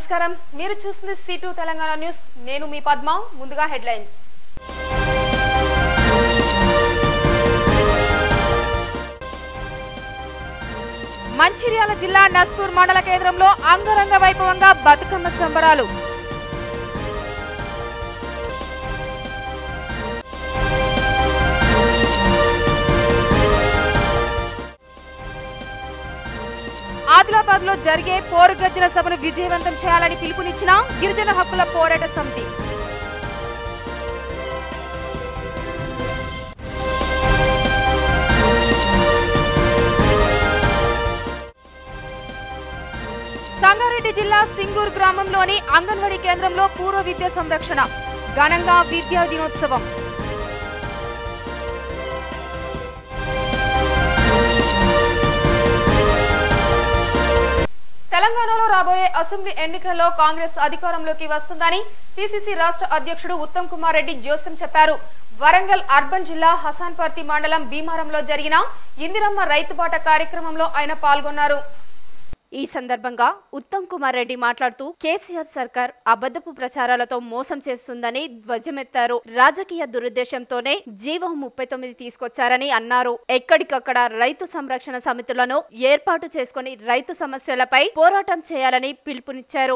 నమస్కారం మీరు చూస్తుంది సి టూ తెలంగాణ న్యూస్ నేను మీ పద్మ ముందుగా హెడ్లైన్ మంచిర్యాల జిల్లా నస్పూర్ మండల కేంద్రంలో అంగరంగ వైభవంగా బతుకమ్మ సంబరాలు ఆదిలాబాద్ లో జరిగే పోరు గర్జన సభను విజయవంతం చేయాలని పిలుపునిచ్చిన గిరిజన హక్కుల పోరాట సమితి సంగారెడ్డి జిల్లా సింగూర్ గ్రామంలోని అంగన్వాడీ కేంద్రంలో పూర్వ విద్య సంరక్షణ ఘనంగా విద్యా దినోత్సవం తెలంగాణలో రాబోయే అసెంబ్లీ ఎన్నికల్లో కాంగ్రెస్ అధికారంలోకి వస్తుందని పిసిసి రాష్ట్ర అధ్యక్షుడు ఉత్తమ్ కుమార్ రెడ్డి జోస్యం చెప్పారు వరంగల్ అర్బన్ జిల్లా హసాన్పర్తి మండలం భీమారంలో జరిగిన ఇందిరమ్మ రైతు బాట కార్యక్రమంలో ఆయన పాల్గొన్నారు ఈ సందర్భంగా ఉత్తమ్ కుమార్ రెడ్డి మాట్లాడుతూ కేసీఆర్ సర్కార్ అబద్ధపు ప్రచారాలతో మోసం చేస్తుందని ధ్వజమెత్తారు రాజకీయ దురుద్దేశంతోనే జీవం ముప్పై తొమ్మిది తీసుకొచ్చారని అన్నారు ఎక్కడికక్కడ రైతు సంరక్షణ సమితులను ఏర్పాటు చేసుకుని రైతు సమస్యలపై పోరాటం చేయాలని పిలుపునిచ్చారు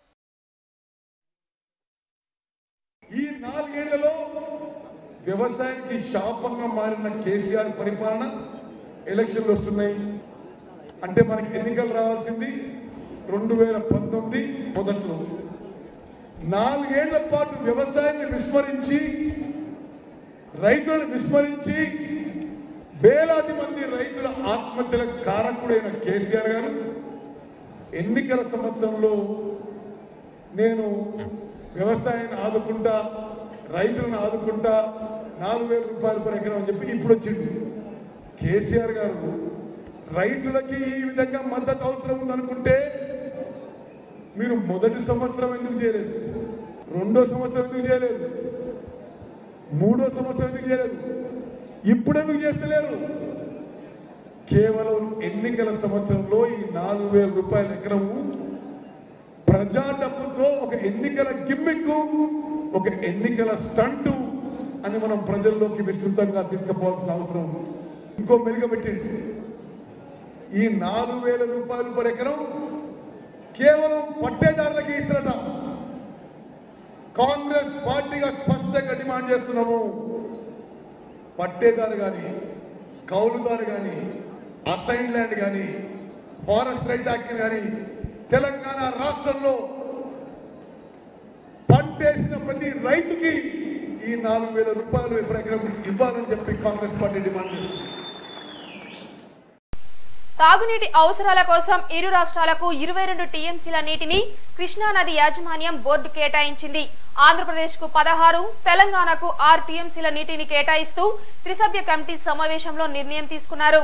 ఈ నాలుగేళ్లలో వ్యవసాయానికి శాపంగా మారిన కేసీఆర్ పరిపాలన ఎలక్షన్లు వస్తున్నాయి అంటే మనకి ఎన్నికలు రావాల్సింది రెండు వేల పంతొమ్మిది మొదట్లో నాలుగేళ్ల పాటు వ్యవసాయాన్ని విస్మరించి రైతులను విస్మరించి వేలాది మంది రైతుల ఆత్మహత్యలకు కారకుడైన కేసీఆర్ గారు ఎన్నికల సంవత్సరంలో నేను వ్యవసాయాన్ని ఆదుకుంటా రైతులను ఆదుకుంటా నాలుగు వేల రూపాయలు per ఎకరం అని చెప్పి ఇప్పుడు వచ్చింది కేసీఆర్ గారు రైతులకి ఈ విధంగా మద్దతు అవసరం ఉందనుకుంటే మీరు మొదటి సంవత్సరం ఎందుకు చేయలేదు రెండో సంవత్సరం ఎందుకు చేయలేదు మూడో సంవత్సరం ఎందుకు చేయలేదు ఇప్పుడు ఎందుకు చేస్తలేరు కేవలం ఎన్నికల సంవత్సరంలో ఈ నాలుగు వేల రూపాయల ఎకరము ప్రజా డబ్బుతో ఒక ఎన్నికల గిమ్మిక్ ఒక ఎన్నికల స్టంటు అని మనం ప్రజల్లోకి విస్తృతంగా తీసుకుపోవాల్సిన అవసరం ఉంది. ఇంకో మెరుగబెట్టింది ఈ నాలుగు వేల రూపాయలు పర్ ఎకరం కేవలం పట్టేదారులకి ఇస్తున్నట కాంగ్రెస్ పార్టీగా స్పష్టంగా డిమాండ్ చేస్తున్నాము పట్టేదారు కానీ కౌలుదారు కానీ అసైన్ ల్యాండ్ కానీ ఫారెస్ట్ రైట్ యాక్ట్ కానీ తెలంగాణ రాష్ట్రంలో పంటేసిన ప్రతి రైతుకి ఈ నాలుగు వేల రూపాయలు ఎకరం ఇవ్వాలని చెప్పి కాంగ్రెస్ పార్టీ డిమాండ్ చేస్తుంది తాగునీటి అవసరాల కోసం ఇరు రాష్ట్రాలకు ఇరవై రెండు టీఎంసీల నీటిని కృష్ణా నది యాజమాన్యం బోర్డు కేటాయించింది ఆంధ్రప్రదేశ్ కు పదహారు తెలంగాణకు ఆరు టీఎంసీల నీటిని కేటాయిస్తూ త్రిసభ్య కమిటీ సమావేశంలో నిర్ణయం తీసుకున్నారు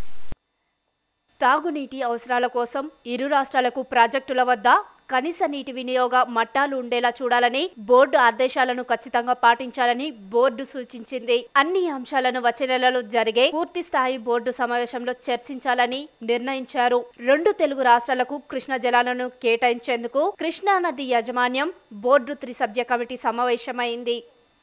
తాగునీటి అవసరాల కోసం ఇరు రాష్ట్రాలకు ప్రాజెక్టుల వద్ద కనీస నీటి వినియోగ మట్టాలు ఉండేలా చూడాలని బోర్డు ఆదేశాలను ఖచ్చితంగా పాటించాలని బోర్డు సూచించింది అన్ని అంశాలను వచ్చే నెలలో జరిగే పూర్తి స్థాయి బోర్డు సమావేశంలో చర్చించాలని నిర్ణయించారు రెండు తెలుగు రాష్ట్రాలకు కృష్ణా జలాలను కేటాయించేందుకు కృష్ణా నది యాజమాన్యం బోర్డు త్రిసభ్య కమిటీ సమావేశమైంది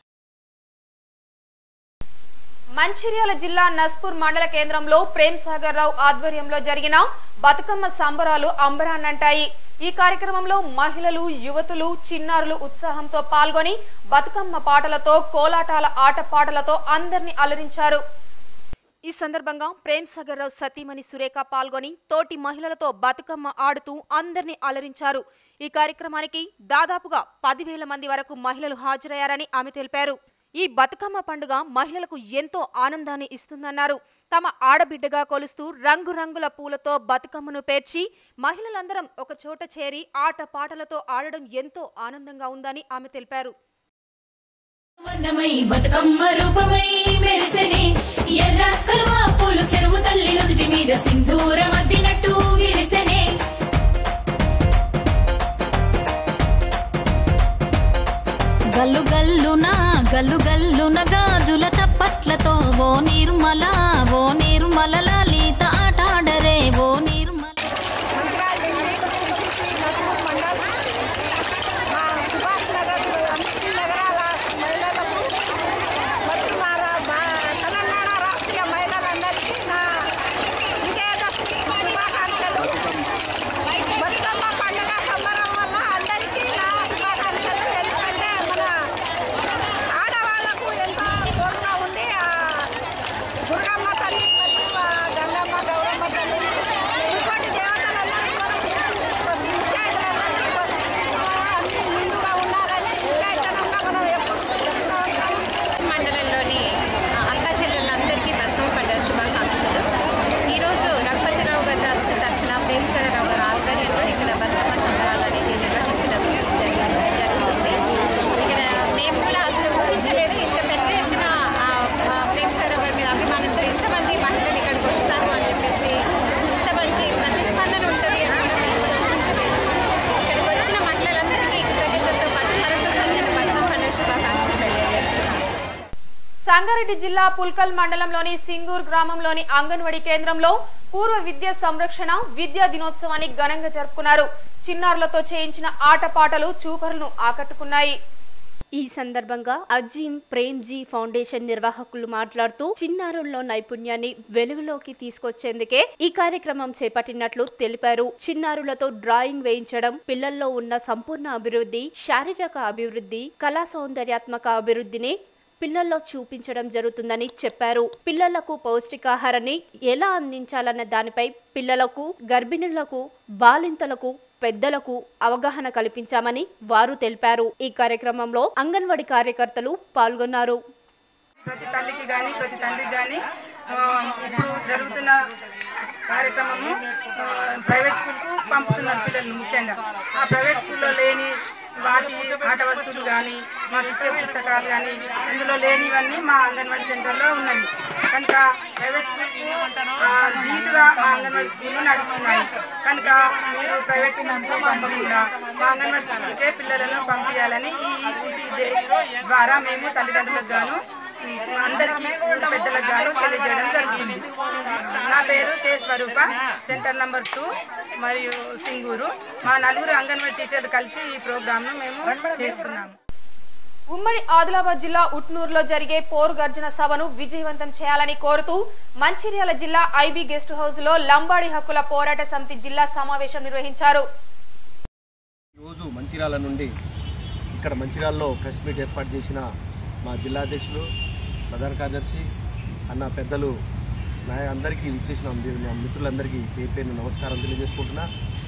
మంచిర్యాల జిల్లా నస్పూర్ మండల కేంద్రంలో ప్రేమ్ సాగర్ రావు ఆధ్వర్యంలో జరిగిన బతుకమ్మ సంబరాలు అంబరాన్నంటాయి ఈ కార్యక్రమంలో మహిళలు యువతులు చిన్నారులు ఉత్సాహంతో పాల్గొని బతుకమ్మ పాటలతో కోలాటాల ఆటపాటలతో అందరినీ అలరించారు ఈ సందర్భంగా ప్రేమ్ సాగర్ రావు సతీమణి సురేఖ పాల్గొని తోటి మహిళలతో బతుకమ్మ ఆడుతూ అందరినీ అలరించారు ఈ కార్యక్రమానికి దాదాపుగా పదివేల మంది వరకు మహిళలు హాజరయ్యారని ఆమె తెలిపారు ఈ బతుకమ్మ పండుగ మహిళలకు ఎంతో ఆనందాన్ని ఇస్తుందన్నారు తమ ఆడబిడ్డగా కొలుస్తూ రంగురంగుల పూలతో బతుకమ్మను పేర్చి మహిళలందరం ఒక చోట చేరి ఆట పాటలతో ఆడడం ఎంతో ఆనందంగా ఉందని ఆమె తెలిపారు వర్ణమై బతుకమ్మ రూపమై మెరిసెనే ఎర్ర కలువ పూలు చెరువు తల్లి నుదుటి మీద సింధూరం అద్దినట్టు విరిసెనే గల్లు గల్లున గల్లు గల్లున గాజుల చప్పట్లతో ఓ నిర్మల ఓ నిర్మల లలిత ఆటాడరే ఓ నిర్మల మంచిర్యాల డిస్ట్రిక్ట్ సిసిసి నస్పూర్ మండల్ సంగారెడ్డి జిల్లా పుల్కల్ మండలంలోని సింగూర్ గ్రామంలోని అంగన్వాడీ కేంద్రంలో పూర్వ విద్యా సంరక్షణ విద్యా దినోత్సవాన్ని ఘనంగా జరుపుకున్నారు చిన్నారులతో చేయించిన ఆటపాటలు చూపరులను ఆకట్టుకున్నాయి ఈ సందర్భంగా అజీం ప్రేమ్జీ ఫౌండేషన్ నిర్వాహకులు మాట్లాడుతూ చిన్నారుల్లో నైపుణ్యాన్ని వెలుగులోకి తీసుకొచ్చేందుకే ఈ కార్యక్రమం చేపట్టినట్లు తెలిపారు చిన్నారులతో డ్రాయింగ్ వేయించడం పిల్లల్లో ఉన్న సంపూర్ణ అభివృద్ధి శారీరక అభివృద్ధి కళా సౌందర్యాత్మక అభివృద్ధిని పిల్లల్లో చూపించడం జరుగుతుందని చెప్పారు పిల్లలకు పౌష్టికాహారాన్ని ఎలా అందించాలన్న దానిపై పిల్లలకు గర్భిణులకు బాలింతలకు పెద్దలకు అవగాహన కల్పించామని వారు తెలిపారు ఈ కార్యక్రమంలో అంగన్వాడీ కార్యకర్తలు పాల్గొన్నారు ప్రతి తల్లికి కానీ ప్రతి తండ్రికి కానీ ఇప్పుడు జరుగుతున్న కార్యక్రమము ఆ, ప్రైవేట్ స్కూల్కు పంపుతున్నారు పిల్లల్ని ముఖ్యంగా ఆ ప్రైవేట్ స్కూల్లో లేని వాటి ఆట వస్తువులు కానీ మాకు ఇచ్చే పుస్తకాలు కానీ అందులో లేనివన్నీ మా అంగన్వాడీ సెంటర్లో ఉన్నవి కనుక ప్రైవేట్ స్కూల్కు ఆ, నీట్గా మా అంగన్వాడీ స్కూళ్ళు నడుస్తున్నాయి కనుక మీరు ప్రైవేట్ స్కూల్కు పంపకుండా మా అంగన్వాడీ స్కూల్కే పిల్లలను పంపించాలని ఈ ఈసీసీ డే ద్వారా మేము తల్లిదండ్రులకు గాను అందరికీ ఊరి పెద్దలకు గాను తెలియజేయడం జరుగుతుంది నా పేరు K Swaroopa centre number two మరియు సింగూరు మా నలుగురు అంగన్వాడీ టీచర్లు కలిసి ఈ ప్రోగ్రామ్ను మేము చేస్తున్నాము ఉమ్మడి ఆదిలాబాద్ జిల్లా ఉట్నూరులో జరిగే పోరు గర్జన సభను విజయవంతం చేయాలని కోరుతూ మంచిర్యాల జిల్లా ఐబీ గెస్ట్ హౌస్ లో లంబాడి హక్కుల పోరాట సమితి జిల్లా సమావేశం నిర్వహించారు ఈరోజు మంచిర్యాల నుండి ఇక్కడ మంచిర్యాలలో ప్రెస్ మీట్ ఏర్పాటు చేసిన మా జిల్లా అధ్యక్షులు ప్రధాన కార్యదర్శి అన్న పెద్దలు నా అందరికీ ఇచ్చేసిన నా మిత్రులందరికీ పేరు పేరు నమస్కారం తెలియజేసుకుంటున్నా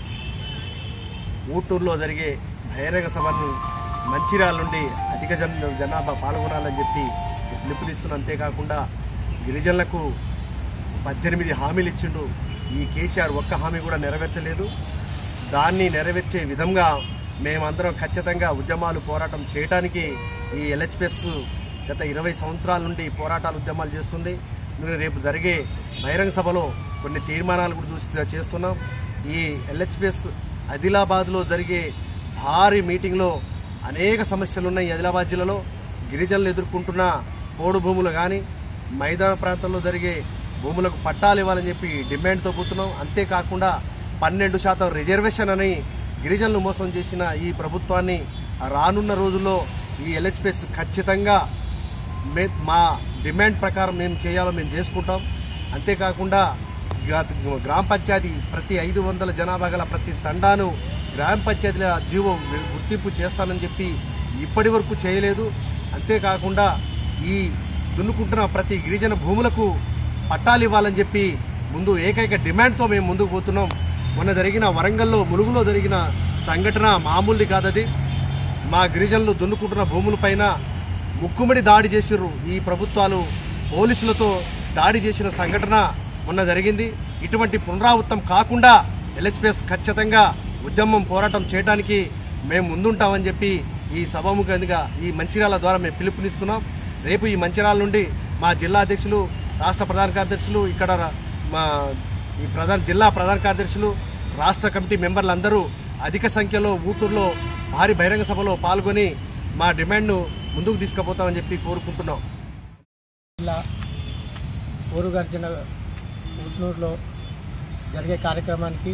ఊటూరులో జరిగే బహిరంగ సభను మంచిర్యాల నుండి అధిక జన జనాభా పాల్గొనాలని చెప్పి పిలుపునిస్తున్న అంతేకాకుండా గిరిజనులకు పద్దెనిమిది హామీలు ఇచ్చిండు ఈ కేసీఆర్ ఒక్క హామీ కూడా నెరవేర్చలేదు దాన్ని నెరవేర్చే విధంగా మేమందరం ఖచ్చితంగా ఉద్యమాలు పోరాటం చేయడానికి ఈ ఎల్హెచ్పిఎస్ గత ఇరవై సంవత్సరాల నుండి పోరాటాలు ఉద్యమాలు చేస్తుంది మేము రేపు జరిగే బహిరంగ సభలో కొన్ని తీర్మానాలు కూడా చూసి చేస్తున్నాం ఈ ఎల్హెచ్పిఎస్ ఆదిలాబాద్లో జరిగే భారీ మీటింగ్లో అనేక సమస్యలు ఉన్నాయి ఈ ఆదిలాబాద్ జిల్లాలో గిరిజనులు ఎదుర్కొంటున్న పోడు భూములు కానీ మైదాన ప్రాంతంలో జరిగే భూములకు పట్టాలు ఇవ్వాలని చెప్పి డిమాండ్తో పోతున్నాం అంతేకాకుండా పన్నెండు శాతం రిజర్వేషన్ అని గిరిజనులు మోసం చేసిన ఈ ప్రభుత్వాన్ని రానున్న రోజుల్లో ఈ ఎల్హెచ్పిఎస్ ఖచ్చితంగా మే మా డిమాండ్ ప్రకారం మేము చేయాలో మేము చేసుకుంటాం అంతేకాకుండా గా- గ్రామ పంచాయతీ ప్రతి ఐదు వందల జనాభా గల ప్రతి తండాను గ్రామ పంచాయతీల జీవో గుర్తింపు చేస్తానని చెప్పి ఇప్పటి వరకు చేయలేదు అంతేకాకుండా ఈ దున్నుకుంటున్న ప్రతి గిరిజన భూములకు పట్టాలు ఇవ్వాలని చెప్పి ముందు ఏకైక డిమాండ్తో మేము ముందుకు పోతున్నాం మొన్న జరిగిన వరంగల్లో ములుగులో జరిగిన సంఘటన మామూలుది కాదది మా గిరిజనులు దున్నుకుంటున్న భూములపైన ముక్కుమడి దాడి చేసిర్రు ఈ ప్రభుత్వాలు పోలీసులతో దాడి చేసిన సంఘటన మొన్న జరిగింది ఇటువంటి పునరావృతం కాకుండా ఎల్హెచ్పిఎస్ ఖచ్చితంగా ఉద్యమం పోరాటం చేయడానికి మేము ముందుంటామని చెప్పి ఈ సభాముఖంగా ఈ మంచిర్యాల ద్వారా మేము పిలుపునిస్తున్నాం రేపు ఈ మంచిర్యాల నుండి మా జిల్లా అధ్యక్షులు రాష్ట్ర ప్రధాన కార్యదర్శులు ఇక్కడ ర- మా ఈ ప్రధాన జిల్లా ప్రధాన కార్యదర్శులు రాష్ట్ర కమిటీ మెంబర్లందరూ అధిక సంఖ్యలో ఊటూరులో భారీ బహిరంగ సభలో పాల్గొని మా డిమాండ్ను ముందుకు తీసుకుపోతామని చెప్పి కోరుకుంటున్నాం జిల్లా ఊరుగర్జన ఉట్నూరులో జరిగే కార్యక్రమానికి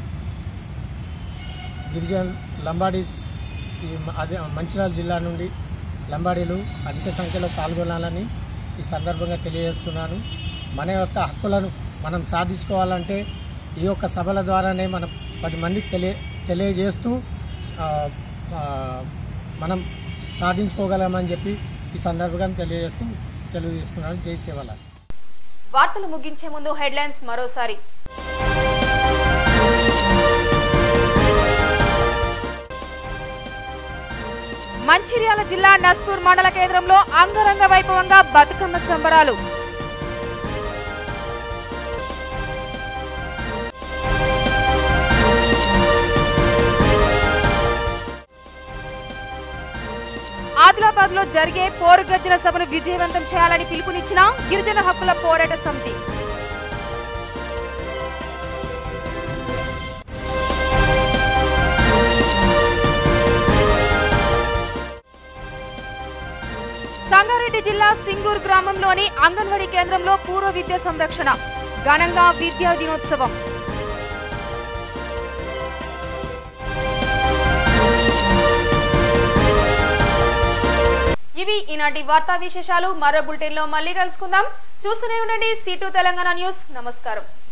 గిరిజన్ లంబాడీస్ ఈ మ- అదే మంచిర్యాల జిల్లా నుండి లంబాడీలు అధిక సంఖ్యలో పాల్గొనాలని ఈ సందర్భంగా తెలియజేస్తున్నాను మన యొక్క హక్కులను మనం సాధించుకోవాలంటే ఈ యొక్క సభల ద్వారానే మనం పది మందికి తెలియ తెలియజేస్తూ ఆ, ఆ, మనం సాధించుకోగలమని చెప్పి ఈ సందర్భంగా తెలియజేస్తూ తెలియజేసుకున్నాను జై సేవల వార్తలు ముగించే ముందు హెడ్లైన్స్ మరోసారి మంచిర్యాల జిల్లా నస్పూర్ మండల కేంద్రంలో అంగరంగ వైభవంగా బతుకమ్మ సంబరాలు ఆదిలాబాద్ లో జరిగే పోరు గర్జన సభను విజయవంతం చేయాలని పిలుపునిచ్చిన గిరిజన హక్కుల పోరాట సమితి సంగారెడ్డి జిల్లా సింగూర్ గ్రామంలోని అంగన్వాడీ కేంద్రంలో పూర్వ విద్య సంరక్షణ ఘనంగా విద్యా దినోత్సవం ఇవి ఈనాటి వార్తా విశేషాలు మరో బులెటిన్ లో మళ్ళీ కలుసుకుందాం చూస్తూనే ఉండండి సీటు తెలంగాణ న్యూస్ నమస్కారం